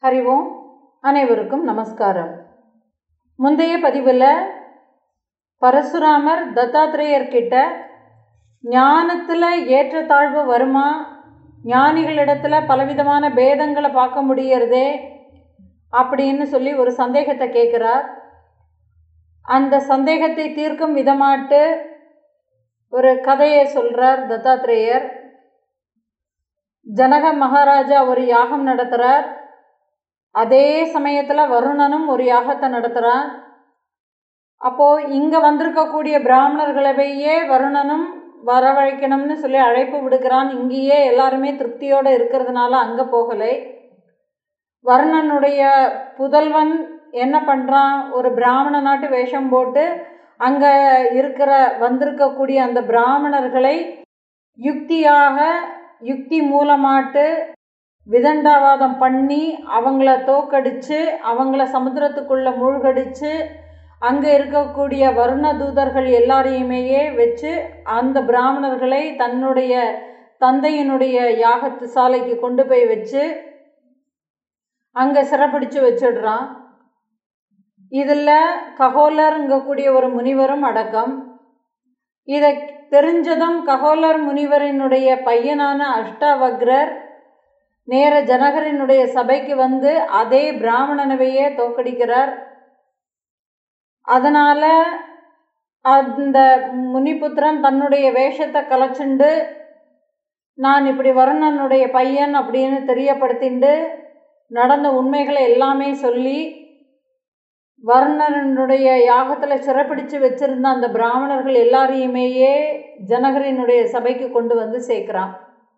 ஹரி ஓம் அனைவருக்கும் நமஸ்காரம் முந்தைய பதிவில் பரசுராமர் தத்தாத்திரேயர்கிட்ட ஞானத்தில் ஏற்றத்தாழ்வு வருமா ஞானிகளிடத்தில் பலவிதமான பேதங்களை பார்க்க முடியறதே அப்படின்னு சொல்லி ஒரு சந்தேகத்தை கேட்குறார் அந்த சந்தேகத்தை தீர்க்கும் விதமாட்டு ஒரு கதையை சொல்கிறார் தத்தாத்திரேயர் ஜனக மகாராஜா ஒரு யாகம் நடத்துகிறார் அதே சமயத்தில் வருணனும் ஒரு யாகத்தை நடத்துகிறான் அப்போது இங்கே வந்திருக்கக்கூடிய பிராமணர்களவையே வருணனும் வரவழைக்கணும்னு சொல்லி அழைப்பு விடுக்கிறான் இங்கேயே எல்லாருமே திருப்தியோடு இருக்கிறதுனால அங்கே போகலை வருணனுடைய புதல்வன் என்ன பண்ணுறான் ஒரு பிராமண நாட்டு வேஷம் போட்டு அங்கே இருக்கிற வந்திருக்கக்கூடிய அந்த பிராமணர்களை யுக்தியாக யுக்தி மூலமாட்டு விதண்டாவாதம் பண்ணி அவங்கள தோக்கடித்து அவங்கள சமுத்திரத்துக்குள்ளே மூழ்கடித்து அங்கே இருக்கக்கூடிய வருண தூதர்கள் எல்லாரையுமேயே வச்சு அந்த பிராமணர்களை தன்னுடைய தந்தையினுடைய யாகத்து சாலைக்கு கொண்டு போய் வச்சு அங்கே சிறப்பிடிச்சு வச்சிடுறான் இதில் ககோலருங்கக்கூடிய ஒரு முனிவரும் அடக்கம் இதை தெரிஞ்சதும் ககோலர் முனிவரினுடைய பையனான அஷ்டாவக்ரர் நேர ஜனகரினுடைய சபைக்கு வந்து அதே பிராமணனவையே தோக்கடிக்கிறார் அதனால் அந்த முனிபுத்திரன் தன்னுடைய வேஷத்தை கலைச்சுண்டு நான் இப்படி வருணனுடைய பையன் அப்படின்னு தெரியப்படுத்திண்டு நடந்த உண்மைகளை எல்லாமே சொல்லி வர்ணனுடைய யாகத்தில் சிறப்பிடிச்சு வச்சிருந்த அந்த பிராமணர்கள் எல்லாரையுமேயே ஜனகரினுடைய சபைக்கு கொண்டு வந்து சேர்க்குறான்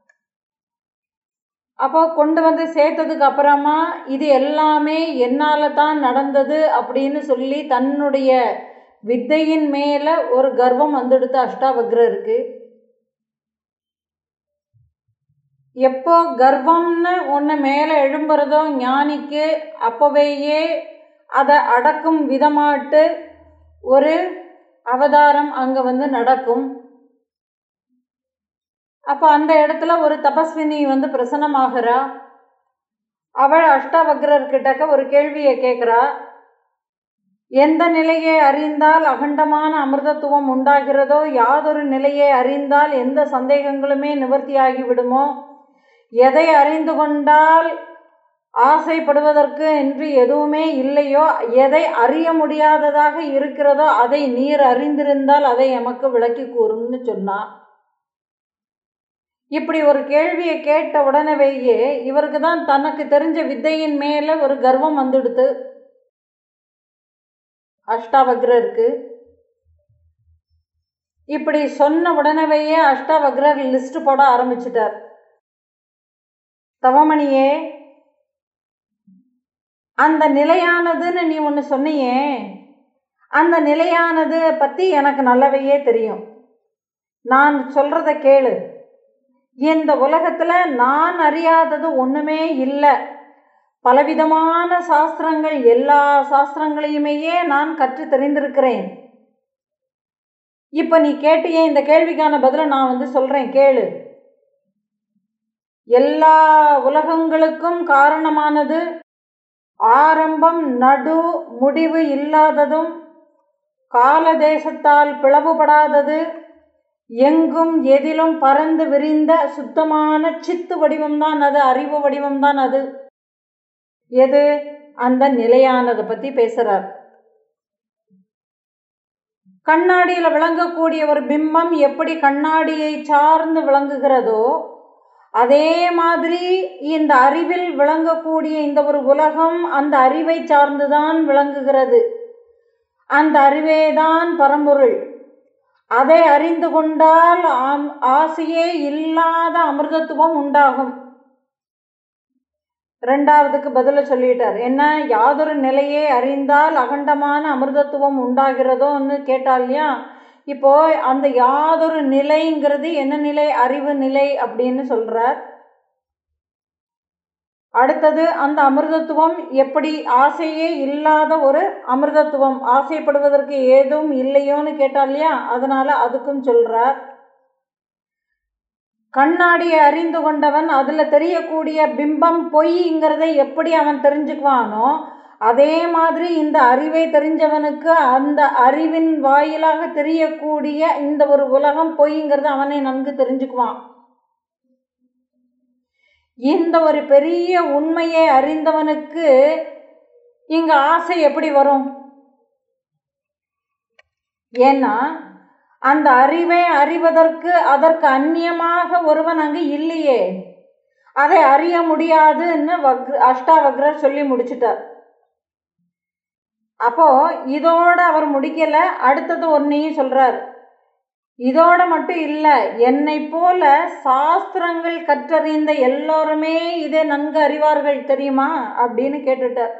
அப்போ கொண்டு வந்து சேர்த்ததுக்கு அப்புறமா இது எல்லாமே என்னால் தான் நடந்தது அப்படின்னு சொல்லி தன்னுடைய வித்தையின் மேலே ஒரு கர்வம் வந்துடுத்து அஷ்டாவக்ரருக்கு எப்போ கர்வம்னு ஒன்று மேலே எழும்புறதோ ஞானிக்கு அப்போவேயே அதை அடக்கும் விதமாட்டு ஒரு அவதாரம் அங்கே வந்து நடக்கும் அப்போ அந்த இடத்துல ஒரு தபஸ்வினி வந்து பிரசன்னமாகிறா அவள் அஷ்டாவக்ரர்கிட்டக்க ஒரு கேள்வியை கேட்குறா எந்த நிலையை அறிந்தால் அகண்டமான அமிர்தத்துவம் உண்டாகிறதோ யாதொரு நிலையை அறிந்தால் எந்த சந்தேகங்களுமே நிவர்த்தியாகி விடுமோ எதை அறிந்து கொண்டால் ஆசைப்படுவதற்கு என்று எதுவுமே இல்லையோ எதை அறிய முடியாததாக இருக்கிறதோ அதை நீர் அறிந்திருந்தால் அதை எமக்கு விளக்கி கூறும்னு சொன்னா இப்படி ஒரு கேள்வியை கேட்ட உடனேயே இவருக்கு தான் தனக்கு தெரிஞ்ச வித்தையின் மேலே ஒரு கர்வம் வந்துடுத்து அஷ்டாவக்ரருக்கு இப்படி சொன்ன உடனேயே அஷ்டாவக்ரர் லிஸ்ட் போட ஆரம்பிச்சிட்டார் தவமணியே அந்த நிலையானதுன்னு நீ ஒன்று சொன்னியே அந்த நிலையானது பற்றி எனக்கு நல்லவையே தெரியும் நான் சொல்கிறத கேளு இந்த உலகத்தில் நான் அறியாதது ஒன்றுமே இல்லை பலவிதமான சாஸ்திரங்கள் எல்லா சாஸ்திரங்களையுமேயே நான் கற்று தெரிந்திருக்கிறேன் இப்போ நீ கேட்டியே இந்த கேள்விக்கான பதிலை நான் வந்து சொல்கிறேன் கேளு எல்லா உலகங்களுக்கும் காரணமானது ஆரம்பம் நடு முடிவு இல்லாததும் காலதேசத்தால் பிளவுபடாதது எங்கும் எதிலும் பறந்து விரிந்த சுத்தமான சித்து வடிவம்தான் அது அறிவு வடிவம்தான் அது எது அந்த நிலையானதை பற்றி பேசுகிறார் கண்ணாடியில் விளங்கக்கூடிய ஒரு பிம்பம் எப்படி கண்ணாடியை சார்ந்து விளங்குகிறதோ அதே மாதிரி இந்த அறிவில் விளங்கக்கூடிய இந்த ஒரு உலகம் அந்த அறிவை சார்ந்துதான் விளங்குகிறது அந்த அறிவே தான் பரம்பொருள் அதை அறிந்து கொண்டால் ஆசையே இல்லாத அமிர்தத்துவம் உண்டாகும் ரெண்டாவதுக்கு பதில சொல்லிட்டார் என்ன யாதொரு நிலையே அறிந்தால் அகண்டமான அமிர்தத்துவம் உண்டாகிறதோன்னு கேட்டால் இல்லையா இப்போ அந்த யாதொரு நிலைங்கிறது என்ன நிலை அறிவு நிலை அப்படின்னு சொல்றார் அடுத்தது அந்த அமிர்தத்துவம் எப்படி ஆசையே இல்லாத ஒரு அமிர்தத்துவம் ஆசைப்படுவதற்கு ஏதும் இல்லையோன்னு கேட்டா இல்லையா அதனால அதுக்கும் சொல்றார் கண்ணாடியை அறிந்து கொண்டவன் அதில் தெரியக்கூடிய பிம்பம் பொய்ங்கிறத எப்படி அவன் தெரிஞ்சுக்குவானோ அதே மாதிரி இந்த அறிவை தெரிஞ்சவனுக்கு அந்த அறிவின் வாயிலாக தெரியக்கூடிய இந்த ஒரு உலகம் பொய்ங்கிறத அவனை நன்கு தெரிஞ்சுக்குவான் இந்த ஒரு பெரிய உண்மையை அறிந்தவனுக்கு இங்க ஆசை எப்படி வரும் ஏன்னா அந்த அறிவை அறிவதற்கு அதற்கு அந்நியமாக ஒருவன் அங்கு இல்லையே அதை அறிய முடியாதுன்னு வக்ர அஷ்டாவக்ரர் சொல்லி முடிச்சிட்டார் அப்போ இதோட அவர் முடிக்கல அடுத்தது ஒன்னையும் சொல்றார் இதோட மட்டும் இல்லை என்னை போல சாஸ்திரங்கள் கற்றறிந்த எல்லோருமே இதை நன்கு அறிவார்கள் தெரியுமா அப்படின்னு கேட்டுட்டார்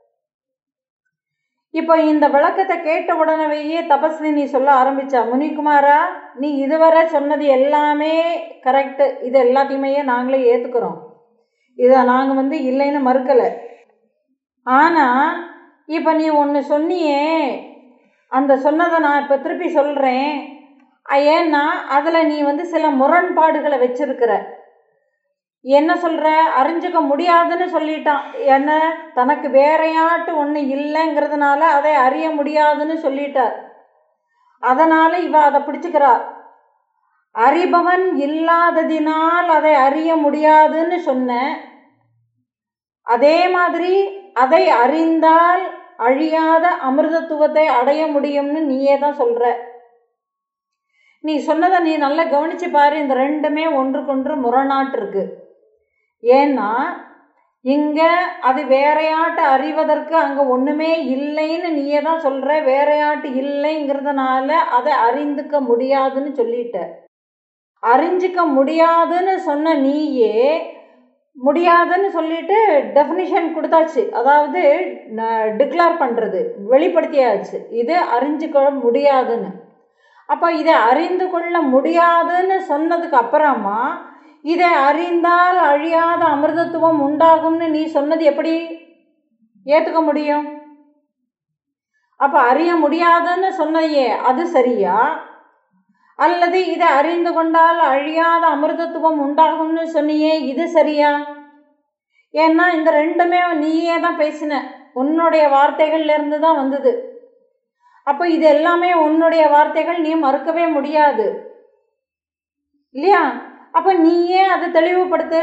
இப்போ இந்த விளக்கத்தை கேட்ட உடனேயே தபஸ்வினி சொல்ல ஆரம்பிச்சா முனிகுமாரா நீ இதுவரை சொன்னது எல்லாமே கரெக்டு இது எல்லாத்தையுமே நாங்களே ஏற்றுக்கிறோம் இதை நாங்கள் வந்து இல்லைன்னு மறுக்கலை ஆனால் இப்போ நீ ஒன்று சொன்னியே அந்த சொன்னதை நான் இப்போ திருப்பி சொல்கிறேன் ஏன்னா அதில் நீ வந்து சில முரண்பாடுகளை வச்சிருக்கிற என்ன சொல்கிற அறிஞ்சுக்க முடியாதுன்னு சொல்லிட்டான் என்ன தனக்கு வேறையாட்டு ஒன்று இல்லைங்கிறதுனால அதை அறிய முடியாதுன்னு சொல்லிட்டார் அதனால் இவ அதை பிடிச்சுக்கிறா அறிபவன் இல்லாததினால் அதை அறிய முடியாதுன்னு சொன்ன அதே மாதிரி அதை அறிந்தால் அழியாத அமிர்தத்துவத்தை அடைய முடியும்னு நீயே தான் சொல்கிற நீ சொன்னதை நீ நல்லா கவனிச்சு பாரு இந்த ரெண்டுமே ஒன்றுக்கொன்று முரணாட்டு இருக்கு ஏன்னா இங்கே அது வேறையாட்டு அறிவதற்கு அங்கே ஒன்றுமே இல்லைன்னு நீயே தான் சொல்கிற வேறையாட்டு இல்லைங்கிறதுனால அதை அறிந்துக்க முடியாதுன்னு சொல்லிட்ட அறிஞ்சிக்க முடியாதுன்னு சொன்ன நீயே முடியாதுன்னு சொல்லிட்டு டெஃபினிஷன் கொடுத்தாச்சு அதாவது டிக்ளேர் பண்ணுறது வெளிப்படுத்தியாச்சு இது அறிஞ்சிக்க முடியாதுன்னு அப்போ இதை அறிந்து கொள்ள முடியாதுன்னு சொன்னதுக்கு அப்புறமா இதை அறிந்தால் அழியாத அமிர்தத்துவம் உண்டாகும்னு நீ சொன்னது எப்படி ஏற்றுக்க முடியும் அப்போ அறிய முடியாதுன்னு சொன்னையே அது சரியா அல்லது இதை அறிந்து கொண்டால் அழியாத அமிர்தத்துவம் உண்டாகும்னு சொன்னியே இது சரியா ஏன்னா இந்த ரெண்டுமே நீயே தான் பேசின உன்னுடைய வார்த்தைகள்ல இருந்து தான் வந்தது அப்போ இது எல்லாமே உன்னுடைய வார்த்தைகள் நீ மறுக்கவே முடியாது இல்லையா அப்போ நீயே அதை தெளிவுபடுத்து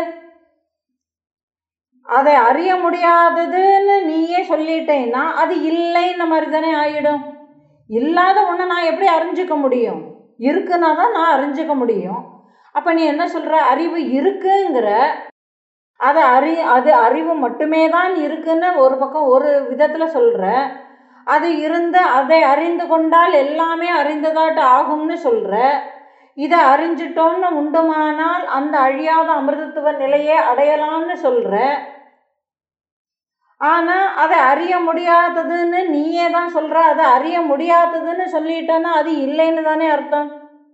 அதை அறிய முடியாததுன்னு நீயே சொல்லிட்டேன்னா அது இல்லைன்ன மாதிரி தானே ஆயிடும் இல்லாத ஒன்று நான் எப்படி அறிஞ்சிக்க முடியும் இருக்குன்னா தான் நான் அறிஞ்சிக்க முடியும் அப்போ நீ என்ன சொல்கிற அறிவு இருக்குங்கிற அதை அறி அது அறிவு மட்டுமே தான் இருக்குன்னு ஒரு பக்கம் ஒரு விதத்தில் சொல்கிற அது இருந்து அதை அறிந்து கொண்டால் எல்லாமே அறிந்ததாட்டு ஆகும்னு சொல்கிற இதை அறிஞ்சிட்டோம்னு உண்டுமானால் அந்த அழியாத அமிர்தத்துவ நிலையை அடையலாம்னு சொல்கிற ஆனால் அதை அறிய முடியாததுன்னு நீயே தான் சொல்கிற அதை அறிய முடியாததுன்னு சொல்லிட்டேன்னா அது இல்லைன்னு தானே அர்த்தம்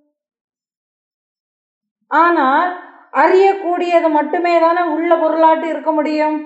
ஆனால் அறியக்கூடியது மட்டுமே தானே உள்ள பொருளாட்டு இருக்க முடியும்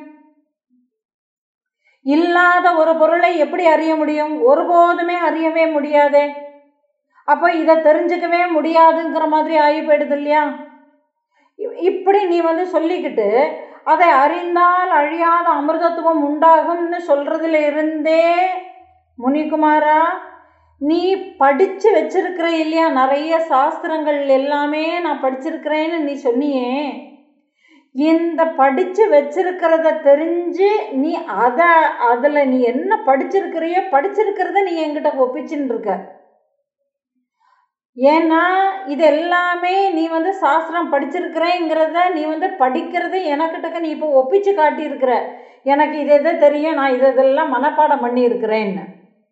இல்லாத ஒரு பொருளை எப்படி அறிய முடியும் ஒருபோதுமே அறியவே முடியாதே அப்போ இதை தெரிஞ்சுக்கவே முடியாதுங்கிற மாதிரி ஆகி போயிடுது இல்லையா இப்படி நீ வந்து சொல்லிக்கிட்டு அதை அறிந்தால் அழியாத அமிர்தத்துவம் உண்டாகும்னு சொல்றதுல இருந்தே முனிகுமாரா நீ படித்து வச்சிருக்கிற இல்லையா நிறைய சாஸ்திரங்கள் எல்லாமே நான் படிச்சிருக்கிறேன்னு நீ சொன்னியே இந்த படித்து வச்சிருக்கிறத தெரிஞ்சு நீ அதை அதில் நீ என்ன படிச்சிருக்கிறியோ படிச்சிருக்கிறத நீ என்கிட்ட ஒப்பிச்சுன்னு இருக்க ஏன்னா இது எல்லாமே நீ வந்து சாஸ்திரம் படிச்சிருக்கிறேங்கிறத நீ வந்து படிக்கிறத எனக்கிட்டக்க நீ இப்போ ஒப்பிச்சு காட்டியிருக்கிற எனக்கு இது எதை தெரியும் நான் இது இதெல்லாம் மனப்பாடம் பண்ணியிருக்கிறேன்னு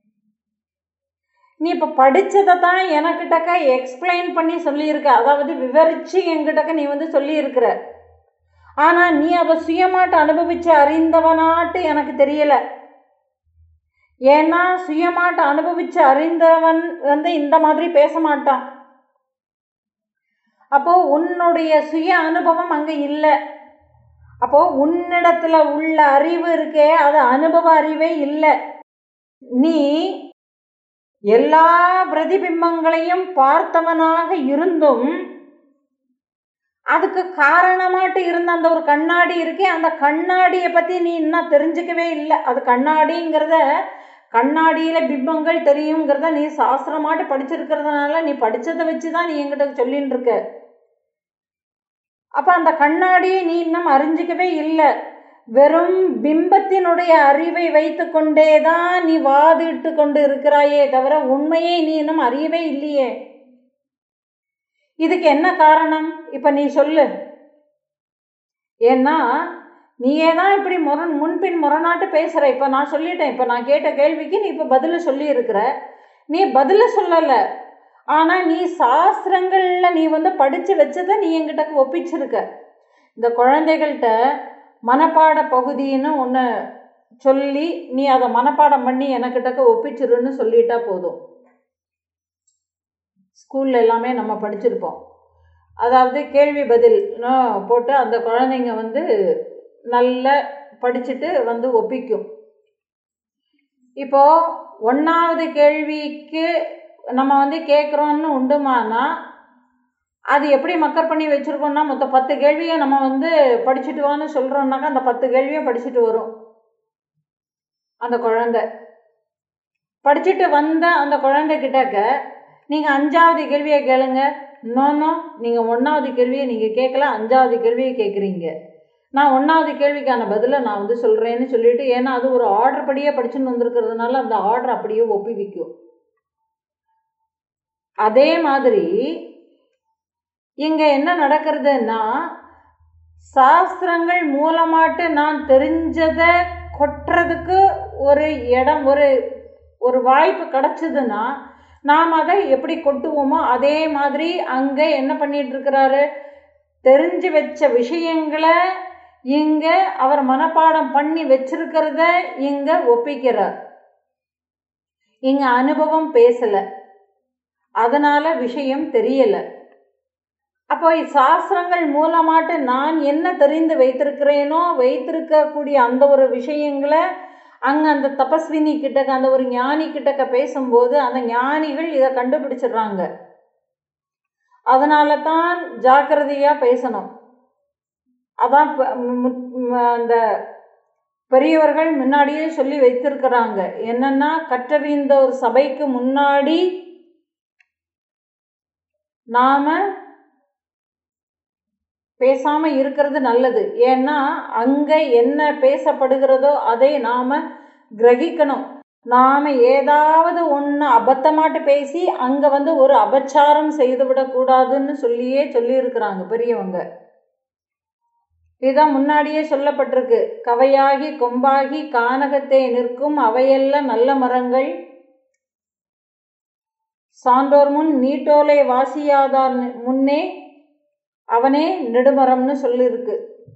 நீ இப்போ படித்ததை தான் எனக்கிட்டக்க எக்ஸ்பிளைன் பண்ணி சொல்லியிருக்க அதாவது விவரித்து என்கிட்டக்க நீ வந்து சொல்லியிருக்கிற ஆனால் நீ அதை சுயமாட்டு அனுபவித்து அறிந்தவனாட்டு எனக்கு தெரியலை ஏன்னா சுயமாட்டு அனுபவித்து அறிந்தவன் வந்து இந்த மாதிரி பேச மாட்டான் அப்போ உன்னுடைய சுய அனுபவம் அங்கே இல்லை அப்போ உன்னிடத்துல உள்ள அறிவு இருக்கே அது அனுபவ அறிவே இல்லை நீ எல்லா பிரதிபிம்பங்களையும் பார்த்தவனாக இருந்தும் அதுக்கு காரணமாட்டு இருந்த அந்த ஒரு கண்ணாடி இருக்கே அந்த கண்ணாடியை பற்றி நீ இன்னும் தெரிஞ்சுக்கவே இல்லை அது கண்ணாடிங்கிறத கண்ணாடியில் பிம்பங்கள் தெரியுங்கிறத நீ சாஸ்திரமாட்டு படிச்சிருக்கிறதுனால நீ படித்ததை வச்சு தான் நீ என்கிட்ட சொல்லின்னு இருக்க அப்போ அந்த கண்ணாடியை நீ இன்னும் அறிஞ்சிக்கவே இல்லை வெறும் பிம்பத்தினுடைய அறிவை வைத்து கொண்டே தான் நீ வாதிட்டு கொண்டு இருக்கிறாயே தவிர உண்மையை நீ இன்னும் அறியவே இல்லையே இதுக்கு என்ன காரணம் இப்போ நீ சொல்லு ஏன்னா நீயே தான் இப்படி முரண் முன்பின் முரணாட்டு பேசுகிற இப்போ நான் சொல்லிட்டேன் இப்போ நான் கேட்ட கேள்விக்கு நீ இப்போ பதில் சொல்லியிருக்கிற நீ பதில் சொல்லலை ஆனால் நீ சாஸ்திரங்களில் நீ வந்து படித்து வச்சதை நீ என்கிட்ட ஒப்பிச்சிருக்க இந்த குழந்தைகள்கிட்ட மனப்பாட பகுதின்னு ஒன்று சொல்லி நீ அதை மனப்பாடம் பண்ணி எனக்கிட்டக்க ஒப்பிச்சிருன்னு சொல்லிட்டா போதும் ஸ்கூலில் எல்லாமே நம்ம படிச்சிருப்போம் அதாவது கேள்வி பதில் போட்டு அந்த குழந்தைங்க வந்து நல்லா படிச்சுட்டு வந்து ஒப்பிக்கும் இப்போது ஒன்றாவது கேள்விக்கு நம்ம வந்து கேட்குறோன்னு உண்டுமானா அது எப்படி மக்கர் பண்ணி வச்சுருக்கோம்னா மொத்தம் பத்து கேள்வியை நம்ம வந்து படிச்சுட்டு வான்னு சொல்கிறோம்னாக்கா அந்த பத்து கேள்வியும் படிச்சுட்டு வரும் அந்த குழந்தை படிச்சுட்டு வந்த அந்த குழந்தைகிட்டக்க நீங்கள் அஞ்சாவது கேள்வியை கேளுங்க நோனோ நீங்கள் ஒன்றாவது கேள்வியை நீங்கள் கேட்கல அஞ்சாவது கேள்வியை கேட்குறீங்க நான் ஒன்றாவது கேள்விக்கான பதிலை நான் வந்து சொல்கிறேன்னு சொல்லிட்டு ஏன்னா அது ஒரு ஆர்டர் படியே படிச்சுன்னு வந்திருக்கிறதுனால அந்த ஆர்டர் அப்படியே ஒப்புவிக்கும் அதே மாதிரி இங்கே என்ன நடக்கிறதுன்னா சாஸ்திரங்கள் மூலமாட்டு நான் தெரிஞ்சதை கொட்டுறதுக்கு ஒரு இடம் ஒரு ஒரு வாய்ப்பு கிடச்சிதுன்னா நாம் அதை எப்படி கொட்டுவோமோ அதே மாதிரி அங்கே என்ன பண்ணிட்டு இருக்கிறாரு தெரிஞ்சு வச்ச விஷயங்களை இங்கே அவர் மனப்பாடம் பண்ணி வச்சிருக்கிறத இங்கே ஒப்பிக்கிறார் இங்கே அனுபவம் பேசலை அதனால் விஷயம் தெரியலை அப்போ சாஸ்திரங்கள் மூலமாட்டு நான் என்ன தெரிந்து வைத்திருக்கிறேனோ வைத்திருக்கக்கூடிய அந்த ஒரு விஷயங்களை அங்கே அந்த தபஸ்வினி கிட்டக்க அந்த ஒரு ஞானி கிட்டக்க பேசும்போது அந்த ஞானிகள் இதை கண்டுபிடிச்சிடுறாங்க அதனால தான் ஜாக்கிரதையாக பேசணும் அதான் அந்த பெரியவர்கள் முன்னாடியே சொல்லி வைத்திருக்கிறாங்க என்னன்னா கற்றறிந்த ஒரு சபைக்கு முன்னாடி நாம பேசாமல் இருக்கிறது நல்லது ஏன்னா அங்கே என்ன பேசப்படுகிறதோ அதை நாம் கிரகிக்கணும் நாம் ஏதாவது ஒன்று அபத்தமாட்டு பேசி அங்கே வந்து ஒரு அபச்சாரம் செய்து விடக்கூடாதுன்னு சொல்லியே சொல்லியிருக்கிறாங்க பெரியவங்க இதுதான் முன்னாடியே சொல்லப்பட்டிருக்கு கவையாகி கொம்பாகி கானகத்தை நிற்கும் அவையெல்லாம் நல்ல மரங்கள் சான்றோர் முன் நீட்டோலை வாசியாதார் முன்னே அவனே நெடுமரம்னு சொல்லியிருக்கு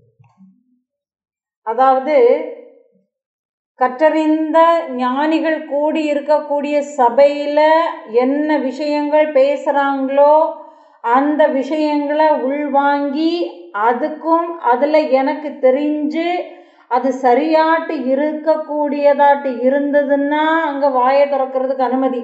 அதாவது கற்றறிந்த ஞானிகள் கூடி இருக்கக்கூடிய சபையில் என்ன விஷயங்கள் பேசுகிறாங்களோ அந்த விஷயங்களை உள்வாங்கி அதுக்கும் அதில் எனக்கு தெரிஞ்சு அது சரியாட்டு இருக்கக்கூடியதாட்டு இருந்ததுன்னா அங்கே வாயை திறக்கிறதுக்கு அனுமதி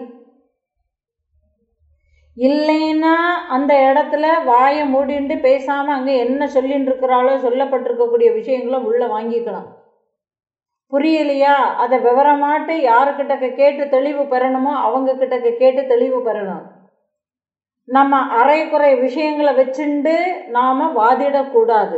இல்லைன்னா அந்த இடத்துல வாயை மூடிண்டு பேசாமல் அங்கே என்ன சொல்லின்னு இருக்கிறாளோ சொல்லப்பட்டிருக்கக்கூடிய விஷயங்களை உள்ளே வாங்கிக்கணும் புரியலையா அதை விவரமாட்டு யாருக்கிட்டக்க கேட்டு தெளிவு பெறணுமோ அவங்க கிட்டக்க கேட்டு தெளிவு பெறணும் நம்ம அரைக்குறை விஷயங்களை வச்சுண்டு நாம் வாதிடக்கூடாது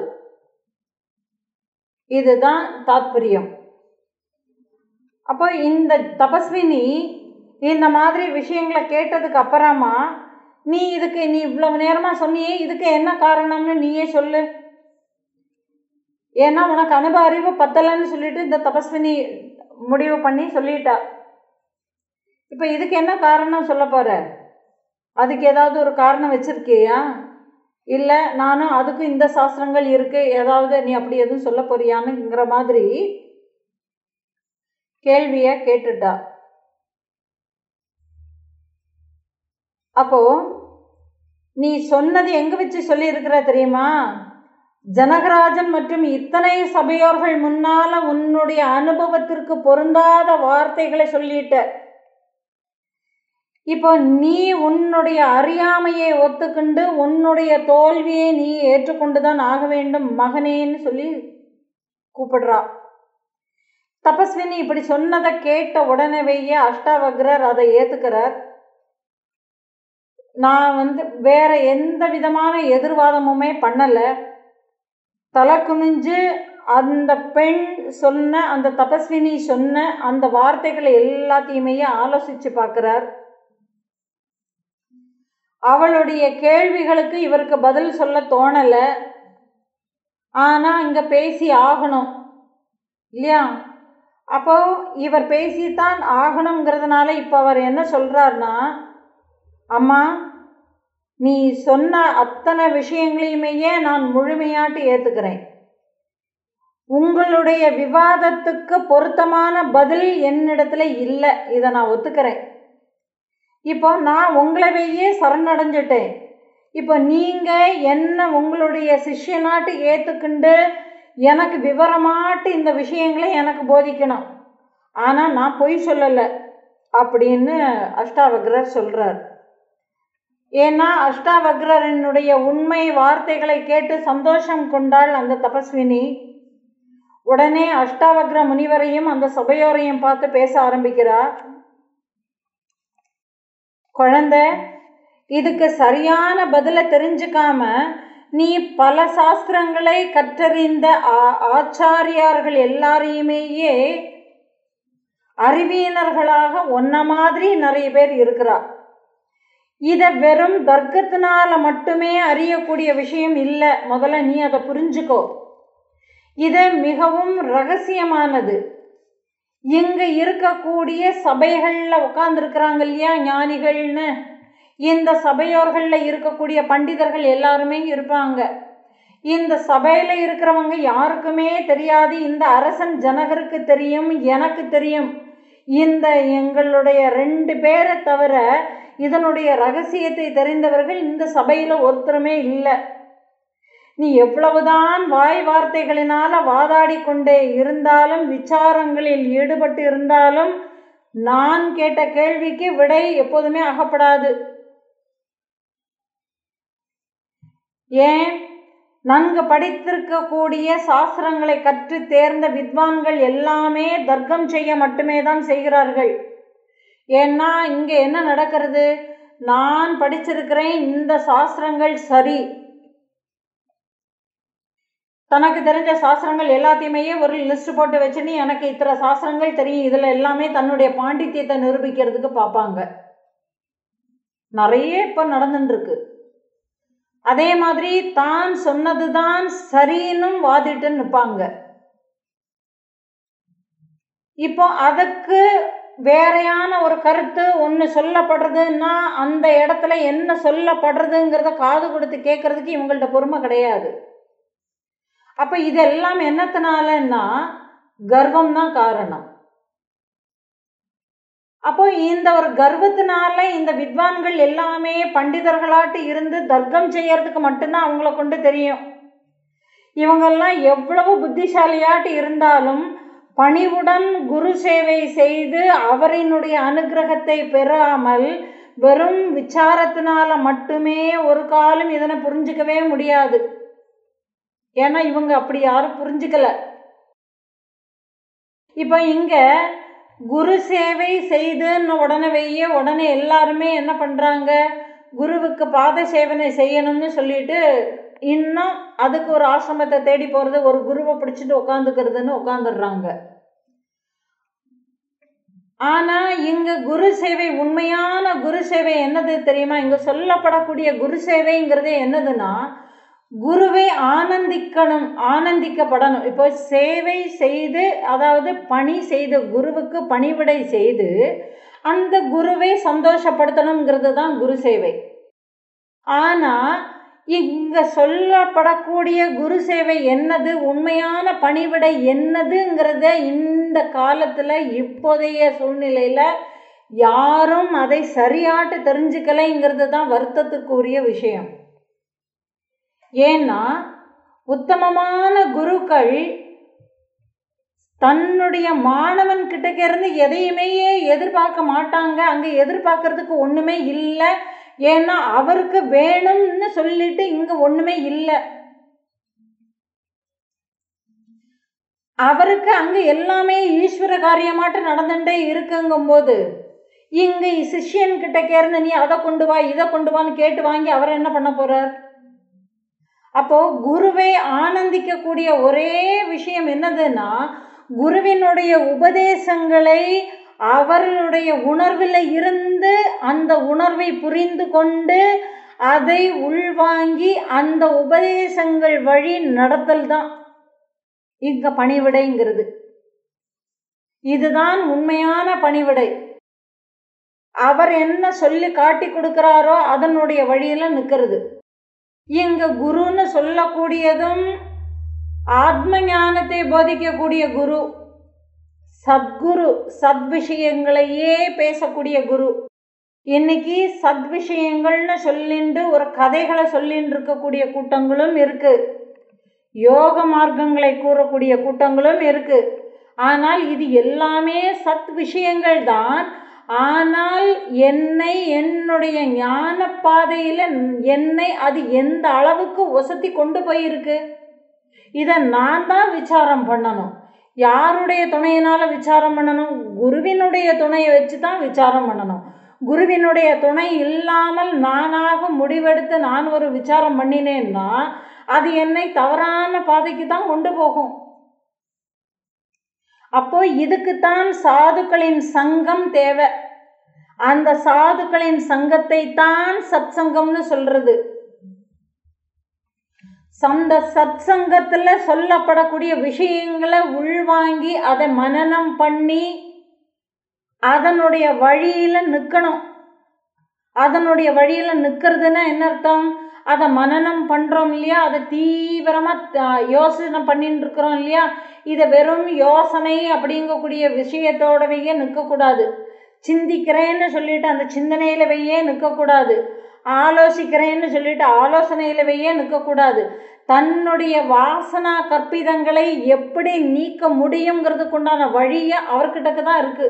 இதுதான் தாத்பரியம் அப்போ இந்த தபஸ்வினி இந்த மாதிரி விஷயங்களை கேட்டதுக்கு அப்புறமா நீ இதுக்கு நீ இவ்வளவு நேரமாக சொன்னியே இதுக்கு என்ன காரணம்னு நீயே சொல்லு ஏன்னா உனக்கு அனுபவ அறிவு பத்தலைன்னு சொல்லிட்டு இந்த தபஸ்வினி முடிவு பண்ணி சொல்லிட்டா இப்போ இதுக்கு என்ன காரணம் சொல்ல போற அதுக்கு ஏதாவது ஒரு காரணம் வச்சிருக்கியா இல்லை நானும் அதுக்கும் இந்த சாஸ்திரங்கள் இருக்கு ஏதாவது நீ அப்படி எதுவும் சொல்ல போறியானுங்கிற மாதிரி கேள்வியை கேட்டுட்டா அப்போ நீ சொன்னது எங்க வச்சு சொல்லியிருக்கிற தெரியுமா ஜனகராஜன் மற்றும் இத்தனை சபையோர்கள் முன்னால உன்னுடைய அனுபவத்திற்கு பொருந்தாத வார்த்தைகளை சொல்லிட்ட இப்போ நீ உன்னுடைய அறியாமையை ஒத்துக்கொண்டு உன்னுடைய தோல்வியை நீ ஏற்றுக்கொண்டு தான் ஆக வேண்டும் மகனேன்னு சொல்லி கூப்பிடுறா தபஸ்வினி இப்படி சொன்னதை கேட்ட உடனேயே அஷ்டாவக்ரர் அதை ஏத்துக்கிறார் நான் வந்து வேற எந்த விதமான எதிர்வாதமுமே பண்ணலை தலை குனிஞ்சு அந்த பெண் சொன்ன அந்த தபஸ்வினி சொன்ன அந்த வார்த்தைகளை எல்லாத்தையுமே ஆலோசிச்சு பார்க்கிறார் அவளுடைய கேள்விகளுக்கு இவருக்கு பதில் சொல்ல தோணலை ஆனால் இங்கே பேசி ஆகணும் இல்லையா அப்போ இவர் பேசித்தான் ஆகணுங்கிறதுனால இப்போ அவர் என்ன சொல்கிறாருன்னா அம்மா நீ சொன்ன அத்தனை விஷயங்களையுமே நான் முழுமையாட்டு ஏற்றுக்கிறேன் உங்களுடைய விவாதத்துக்கு பொருத்தமான பதில் என்னிடத்துல இல்லை இதை நான் ஒத்துக்கிறேன் இப்போ நான் உங்களவையே சரணடைஞ்சிட்டேன் இப்போ நீங்கள் என்ன உங்களுடைய சிஷ்யனாட்டு ஏற்றுக்கிண்டு எனக்கு விவரமாட்டு இந்த விஷயங்களை எனக்கு போதிக்கணும் ஆனால் நான் பொய் சொல்லலை அப்படின்னு அஷ்டாவக்ரர் சொல்கிறார் ஏன்னா அஷ்டாவக்ரனுடைய உண்மை வார்த்தைகளை கேட்டு சந்தோஷம் கொண்டாள் அந்த தபஸ்வினி உடனே அஷ்டாவக்ர முனிவரையும் அந்த சபையோரையும் பார்த்து பேச ஆரம்பிக்கிறார் குழந்தை இதுக்கு சரியான பதிலை தெரிஞ்சுக்காம நீ பல சாஸ்திரங்களை கற்றறிந்த ஆச்சாரியார்கள் எல்லாரையுமேயே அறிவியனர்களாக ஒன்ன மாதிரி நிறைய பேர் இருக்கிறா இதை வெறும் தர்க்கத்தினால மட்டுமே அறியக்கூடிய விஷயம் இல்லை முதல்ல நீ அதை புரிஞ்சுக்கோ இது மிகவும் ரகசியமானது இங்கே இருக்கக்கூடிய சபைகளில் உட்காந்துருக்குறாங்க இல்லையா ஞானிகள்னு இந்த சபையோர்களில் இருக்கக்கூடிய பண்டிதர்கள் எல்லாருமே இருப்பாங்க இந்த சபையில் இருக்கிறவங்க யாருக்குமே தெரியாது இந்த அரசன் ஜனகருக்கு தெரியும் எனக்கு தெரியும் இந்த எங்களுடைய ரெண்டு பேரை தவிர இதனுடைய ரகசியத்தை தெரிந்தவர்கள் இந்த சபையில் ஒருத்தருமே இல்லை நீ எவ்வளவுதான் வாய் வார்த்தைகளினால வாதாடி கொண்டே இருந்தாலும் விசாரங்களில் ஈடுபட்டு இருந்தாலும் நான் கேட்ட கேள்விக்கு விடை எப்போதுமே அகப்படாது ஏன் நன்கு படித்திருக்கக்கூடிய சாஸ்திரங்களை கற்று தேர்ந்த வித்வான்கள் எல்லாமே தர்க்கம் செய்ய மட்டுமே தான் செய்கிறார்கள் ஏன்னா இங்கே என்ன நடக்கிறது நான் படிச்சிருக்கிறேன் இந்த சாஸ்திரங்கள் சரி தனக்கு தெரிஞ்ச சாஸ்திரங்கள் எல்லாத்தையுமே ஒரு லிஸ்ட் போட்டு வச்சுன்னு எனக்கு இத்தனை சாஸ்திரங்கள் தெரியும் இதில் எல்லாமே தன்னுடைய பாண்டித்யத்தை நிரூபிக்கிறதுக்கு பார்ப்பாங்க நிறைய இப்போ நடந்துட்டுருக்கு அதே மாதிரி தான் சொன்னது தான் சரின்னும் வாதிட்டு நிற்பாங்க இப்போ அதுக்கு வேறையான ஒரு கருத்து ஒன்று சொல்லப்படுறதுன்னா அந்த இடத்துல என்ன சொல்லப்படுறதுங்கிறத காது கொடுத்து கேட்கறதுக்கு இவங்கள்ட்ட பொறுமை கிடையாது அப்போ இதெல்லாம் என்னத்தினாலன்னா கர்வம் தான் காரணம் அப்போ இந்த ஒரு கர்வத்தினால இந்த வித்வான்கள் எல்லாமே பண்டிதர்களாட்டு இருந்து தர்க்கம் செய்யறதுக்கு மட்டும்தான் அவங்கள கொண்டு தெரியும் இவங்கெல்லாம் எவ்வளவு புத்திசாலியாட்டு இருந்தாலும் பணிவுடன் குரு சேவை செய்து அவரினுடைய அனுகிரகத்தை பெறாமல் வெறும் விசாரத்தினால மட்டுமே ஒரு காலம் இதனை புரிஞ்சுக்கவே முடியாது ஏன்னா இவங்க அப்படி யாரும் புரிஞ்சுக்கல இப்போ இங்க குரு சேவை செய்துன்னு உடனேயே உடனே எல்லாருமே என்ன பண்ணுறாங்க குருவுக்கு பாத சேவனை செய்யணும்னு சொல்லிட்டு இன்னும் அதுக்கு ஒரு ஆசிரமத்தை தேடி போகிறது ஒரு குருவை பிடிச்சிட்டு உட்காந்துக்கிறதுன்னு உட்காந்துடுறாங்க ஆனால் இங்கே குரு சேவை உண்மையான குரு சேவை என்னது தெரியுமா இங்கே சொல்லப்படக்கூடிய குரு சேவைங்கிறது என்னதுன்னா குருவை ஆனந்திக்கணும் ஆனந்திக்கப்படணும் இப்போ சேவை செய்து அதாவது பணி செய்து குருவுக்கு பணிவிடை செய்து அந்த குருவை சந்தோஷப்படுத்தணுங்கிறது தான் குரு சேவை ஆனால் இங்கே சொல்லப்படக்கூடிய குரு சேவை என்னது உண்மையான பணிவிடை என்னதுங்கிறத இந்த காலத்தில் இப்போதைய சூழ்நிலையில் யாரும் அதை சரியாட்டு தெரிஞ்சுக்கலைங்கிறது தான் வருத்தத்துக்குரிய விஷயம் ஏன்னா உத்தமமான குருக்கள் தன்னுடைய மாணவன் கிட்டக்க இருந்து எதையுமே எதிர்பார்க்க மாட்டாங்க அங்கே எதிர்பார்க்கறதுக்கு ஒன்றுமே இல்லை ஏன்னா அவருக்கு வேணும்னு சொல்லிட்டு இங்கே ஒன்றுமே இல்லை அவருக்கு அங்கே எல்லாமே ஈஸ்வர காரியமாட்டு நடந்துட்டே இருக்குங்கும்போது இங்கே சிஷ்யன் கிட்ட கேர்ந்து நீ அதை கொண்டு வா இதை கொண்டு வான்னு கேட்டு வாங்கி அவர் என்ன பண்ண போறார் அப்போ குருவை ஆனந்திக்கக்கூடிய ஒரே விஷயம் என்னதுன்னா குருவினுடைய உபதேசங்களை அவருடைய உணர்வில் இருந்து அந்த உணர்வை புரிந்து கொண்டு அதை உள்வாங்கி அந்த உபதேசங்கள் வழி நடத்தல் தான் இங்க பணிவிடைங்கிறது இதுதான் உண்மையான பணிவிடை அவர் என்ன சொல்லி காட்டி கொடுக்கிறாரோ அதனுடைய வழியில நிற்கிறது இங்க குருன்னு சொல்லக்கூடியதும் ஆத்ம ஞானத்தை போதிக்கக்கூடிய குரு சத்குரு சத் விஷயங்களையே பேசக்கூடிய குரு இன்னைக்கு சத் விஷயங்கள்னு சொல்லிண்டு ஒரு கதைகளை சொல்லின்னு இருக்கக்கூடிய கூட்டங்களும் இருக்கு யோக மார்க்கங்களை கூறக்கூடிய கூட்டங்களும் இருக்கு ஆனால் இது எல்லாமே சத் விஷயங்கள் தான் ஆனால் என்னை என்னுடைய ஞான பாதையில் என்னை அது எந்த அளவுக்கு ஒசத்தி கொண்டு போயிருக்கு இதை நான் தான் விசாரம் பண்ணணும் யாருடைய துணையினால விசாரம் பண்ணணும் குருவினுடைய துணையை வச்சு தான் விசாரம் பண்ணணும் குருவினுடைய துணை இல்லாமல் நானாக முடிவெடுத்து நான் ஒரு விசாரம் பண்ணினேன்னா அது என்னை தவறான பாதைக்கு தான் கொண்டு போகும் அப்போ இதுக்குத்தான் சாதுக்களின் சங்கம் தேவை அந்த சாதுக்களின் சங்கத்தை தான் சத் சங்கம்னு சொல்றது அந்த சத் சங்கத்துல சொல்லப்படக்கூடிய விஷயங்களை உள்வாங்கி அதை மனனம் பண்ணி அதனுடைய வழியில நிற்கணும் அதனுடைய வழியில நிற்கிறதுன்னா என்ன அர்த்தம் அதை மனனம் பண்ணுறோம் இல்லையா அதை தீவிரமாக யோசனை பண்ணிட்டு இருக்கிறோம் இல்லையா இதை வெறும் யோசனை அப்படிங்கக்கூடிய விஷயத்தோடவையே நிற்கக்கூடாது சிந்திக்கிறேன்னு சொல்லிட்டு அந்த சிந்தனையிலவையே நிற்கக்கூடாது ஆலோசிக்கிறேன்னு சொல்லிட்டு ஆலோசனையிலவையே நிற்கக்கூடாது தன்னுடைய வாசனா கற்பிதங்களை எப்படி நீக்க முடியுங்கிறதுக்கு உண்டான வழியை அவர்கிட்டக்கு தான் இருக்கு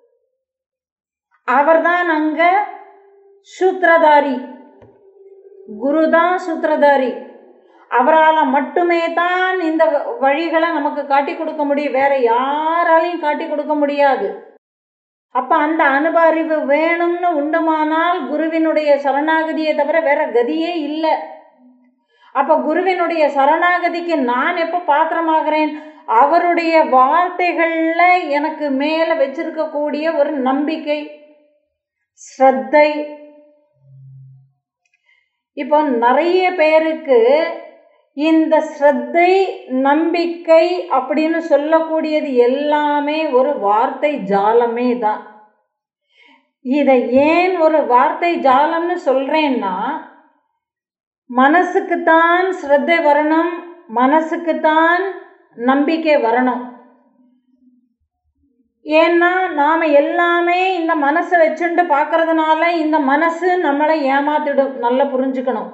அவர்தான் அங்க சூத்திரதாரி குருதான் சூத்திரதாரி அவரால் மட்டுமே தான் இந்த வழிகளை நமக்கு காட்டி கொடுக்க முடியும் வேற யாராலையும் காட்டி கொடுக்க முடியாது அப்ப அந்த அனுப அறிவு வேணும்னு உண்டுமானால் குருவினுடைய சரணாகதியை தவிர வேற கதியே இல்லை அப்ப குருவினுடைய சரணாகதிக்கு நான் எப்போ பாத்திரமாகிறேன் அவருடைய வார்த்தைகள்ல எனக்கு மேல வச்சிருக்கக்கூடிய ஒரு நம்பிக்கை ஸ்ரத்தை இப்போ நிறைய பேருக்கு இந்த ஸ்ரத்தை நம்பிக்கை அப்படின்னு சொல்லக்கூடியது எல்லாமே ஒரு வார்த்தை ஜாலமே தான் இதை ஏன் ஒரு வார்த்தை ஜாலம்னு சொல்றேன்னா மனசுக்குத்தான் ஸ்ரத்தை வரணும் மனசுக்குத்தான் நம்பிக்கை வரணும் ஏன்னா நாம் எல்லாமே இந்த மனசை வச்சுட்டு பார்க்கறதுனால இந்த மனசு நம்மளை ஏமாத்திடும் நல்லா புரிஞ்சுக்கணும்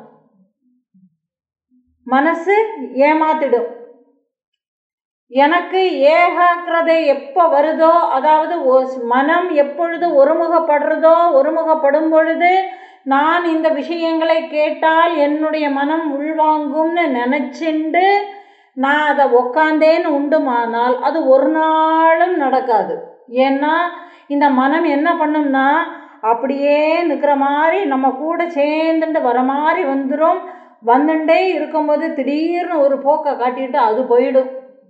மனசு ஏமாத்திடும் எனக்கு ஏகாக்கிரதை எப்போ வருதோ அதாவது மனம் எப்பொழுது ஒருமுகப்படுறதோ ஒருமுகப்படும் பொழுது நான் இந்த விஷயங்களை கேட்டால் என்னுடைய மனம் உள்வாங்கும்னு நினச்சிண்டு நான் அதை உக்காந்தேன்னு உண்டுமானால் அது ஒரு நாளும் நடக்காது ஏன்னா இந்த மனம் என்ன பண்ணும்னா அப்படியே நிற்கிற மாதிரி நம்ம கூட சேர்ந்துட்டு வர மாதிரி வந்துடும் வந்துட்டே இருக்கும்போது திடீர்னு ஒரு போக்கை காட்டிட்டு அது போயிடும்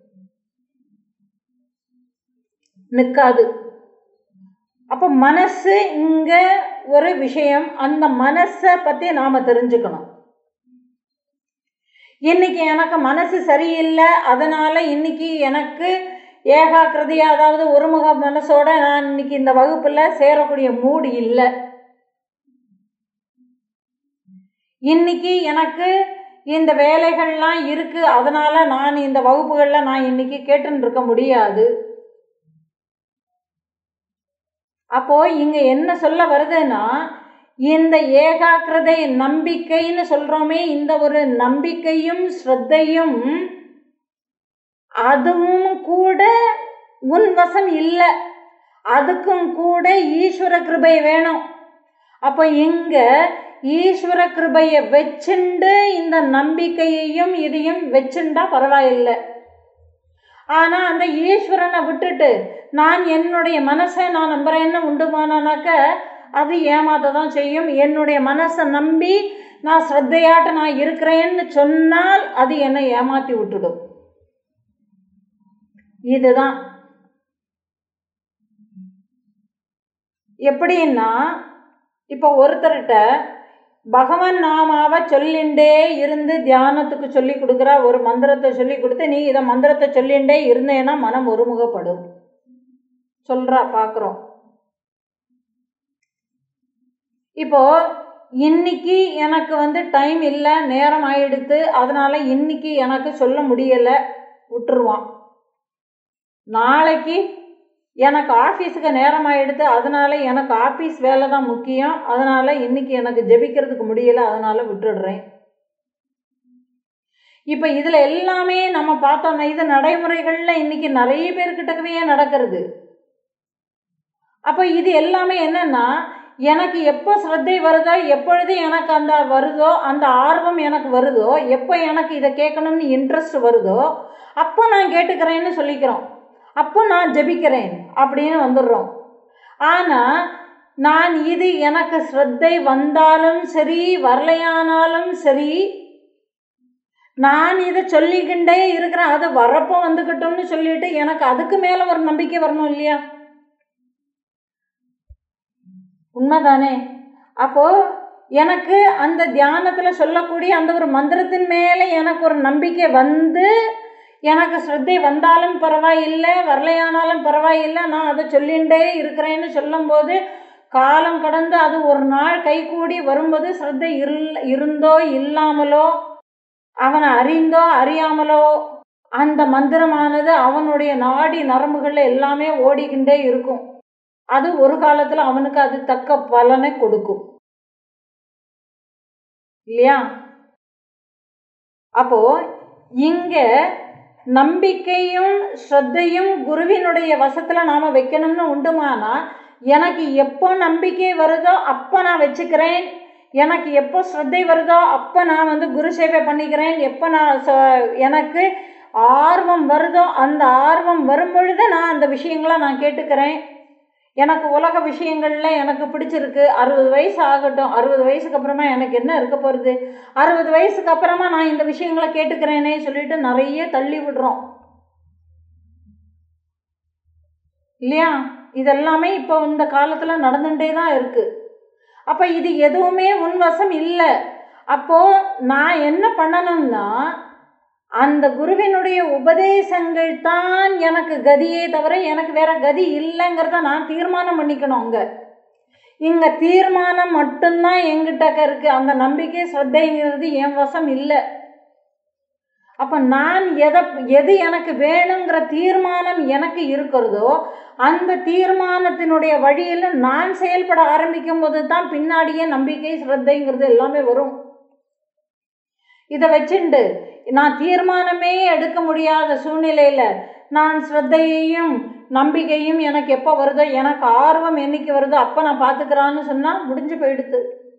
நிற்காது அப்போ மனசு இங்கே ஒரு விஷயம் அந்த மனசை பற்றி நாம் தெரிஞ்சுக்கணும் இன்னைக்கு எனக்கு மனசு சரியில்லை அதனால் இன்னைக்கு எனக்கு ஏகாக்கிரதையா அதாவது ஒருமுக மனசோட நான் இன்னைக்கு இந்த வகுப்பில் சேரக்கூடிய மூடு இல்லை இன்னைக்கு எனக்கு இந்த வேலைகள்லாம் இருக்குது அதனால் நான் இந்த வகுப்புகளில் நான் இன்னைக்கு கேட்டுன்னு இருக்க முடியாது அப்போ இங்க என்ன சொல்ல வருதுன்னா இந்த ஏகாக்கிரதை நம்பிக்கைன்னு சொல்றோமே இந்த ஒரு நம்பிக்கையும் ஸ்ரத்தையும் அதுவும் கூட உன் வசம் இல்லை அதுக்கும் கூட ஈஸ்வர கிருபை வேணும் அப்போ இங்க ஈஸ்வர கிருபையை வச்சுண்டு இந்த நம்பிக்கையையும் இதையும் வச்சுண்டா பரவாயில்லை ஆனா அந்த ஈஸ்வரனை விட்டுட்டு நான் என்னுடைய மனசை நான் நம்புறேன்னு உண்டுமானாக்க அது ஏமாத்த தான் செய்யும் என்னுடைய மனசை நம்பி நான் ஸ்ரத்தையாட்ட நான் இருக்கிறேன்னு சொன்னால் அது என்னை ஏமாத்தி விட்டுடும் இதுதான் எப்படின்னா இப்போ ஒருத்தர்கிட்ட பகவான் நாமாவை சொல்லிண்டே இருந்து தியானத்துக்கு சொல்லி கொடுக்குறா ஒரு மந்திரத்தை சொல்லி கொடுத்து நீ இதை மந்திரத்தை சொல்லிண்டே இருந்தேன்னா மனம் ஒருமுகப்படும் சொல்றா பார்க்குறோம் இப்போ இன்னைக்கு எனக்கு வந்து டைம் இல்லை நேரம் ஆயிடுத்து அதனால இன்னைக்கு எனக்கு சொல்ல முடியலை விட்டுருவான் நாளைக்கு எனக்கு ஆஃபீஸுக்கு நேரம் ஆயிடுது அதனால எனக்கு ஆஃபீஸ் வேலை தான் முக்கியம் அதனால இன்னைக்கு எனக்கு ஜெபிக்கிறதுக்கு முடியல அதனால விட்டுடுறேன் இப்போ இதில் எல்லாமே நம்ம பார்த்தோம்னா இது நடைமுறைகளில் இன்னைக்கு நிறைய பேர்கிட்டக்கவே நடக்கிறது அப்போ இது எல்லாமே என்னன்னா எனக்கு எப்போ ஸ்ரத்தை வருதோ எப்பொழுது எனக்கு அந்த வருதோ அந்த ஆர்வம் எனக்கு வருதோ எப்போ எனக்கு இதை கேட்கணும்னு இன்ட்ரெஸ்ட் வருதோ அப்போ நான் கேட்டுக்கிறேன்னு சொல்லிக்கிறோம் அப்போ நான் ஜெபிக்கிறேன் அப்படின்னு வந்துடுறோம் ஆனால் நான் இது எனக்கு ஸ்ரத்தை வந்தாலும் சரி வரலையானாலும் சரி நான் இதை சொல்லிக்கிண்டே இருக்கிறேன் அது வரப்போ வந்துக்கிட்டோம்னு சொல்லிட்டு எனக்கு அதுக்கு மேலே ஒரு நம்பிக்கை வரணும் இல்லையா உண்மைதானே அப்போ எனக்கு அந்த தியானத்தில் சொல்லக்கூடிய அந்த ஒரு மந்திரத்தின் மேலே எனக்கு ஒரு நம்பிக்கை வந்து எனக்கு ஸ்ரத்தை வந்தாலும் பரவாயில்லை வரலையானாலும் பரவாயில்லை நான் அதை சொல்லிகிட்டே இருக்கிறேன்னு சொல்லும்போது காலம் கடந்து அது ஒரு நாள் கைகூடி வரும்போது ஸ்ரத்தை இரு இருந்தோ இல்லாமலோ அவனை அறிந்தோ அறியாமலோ அந்த மந்திரமானது அவனுடைய நாடி நரம்புகளில் எல்லாமே ஓடிக்கிண்டே இருக்கும் அது ஒரு காலத்தில் அவனுக்கு அது தக்க பலனை கொடுக்கும் இல்லையா அப்போ இங்க நம்பிக்கையும் ஸ்ரத்தையும் குருவினுடைய வசத்துல நாம வைக்கணும்னு உண்டுமானா எனக்கு எப்போ நம்பிக்கை வருதோ அப்போ நான் வச்சுக்கிறேன் எனக்கு எப்போ ஸ்ரத்தை வருதோ அப்போ நான் வந்து குரு சேவை பண்ணிக்கிறேன் எப்போ நான் ச- எனக்கு ஆர்வம் வருதோ அந்த ஆர்வம் வரும் பொழுது நான் அந்த விஷயங்களை நான் கேட்டுக்கிறேன் எனக்கு உலக விஷயங்களில் எனக்கு பிடிச்சிருக்கு அறுபது வயசு ஆகட்டும் அறுபது வயசுக்கு அப்புறமா எனக்கு என்ன இருக்க போகிறது அறுபது வயசுக்கு அப்புறமா நான் இந்த விஷயங்களை கேட்டுக்கிறேனே சொல்லிட்டு நிறைய தள்ளி விடுறோம் இல்லையா இதெல்லாமே இப்போ இந்த காலத்தில் நடந்துகிட்டே தான் இருக்குது அப்போ இது எதுவுமே உன்வசம் இல்லை அப்போது நான் என்ன பண்ணணும்னா அந்த குருவினுடைய உபதேசங்கள் தான் எனக்கு கதியே தவிர எனக்கு வேற கதி இல்லைங்கிறத நான் தீர்மானம் பண்ணிக்கணும் அங்கே இங்கே தீர்மானம் மட்டும்தான் எங்கிட்டக்க இருக்கு அந்த நம்பிக்கை ஸ்ரத்தைங்கிறது என் வசம் இல்லை அப்போ நான் எதை எது எனக்கு வேணுங்கிற தீர்மானம் எனக்கு இருக்கிறதோ அந்த தீர்மானத்தினுடைய வழியில் நான் செயல்பட ஆரம்பிக்கும் போது தான் பின்னாடியே நம்பிக்கை ஸ்ரத்தைங்கிறது எல்லாமே வரும் இதை வச்சுண்டு நான் தீர்மானமே எடுக்க முடியாத சூழ்நிலையில் நான் ஸ்ரத்தையையும் நம்பிக்கையும் எனக்கு எப்போ வருதோ எனக்கு ஆர்வம் என்னைக்கு வருதோ அப்போ நான் பார்த்துக்கிறான்னு சொன்னால் முடிஞ்சு போயிடுது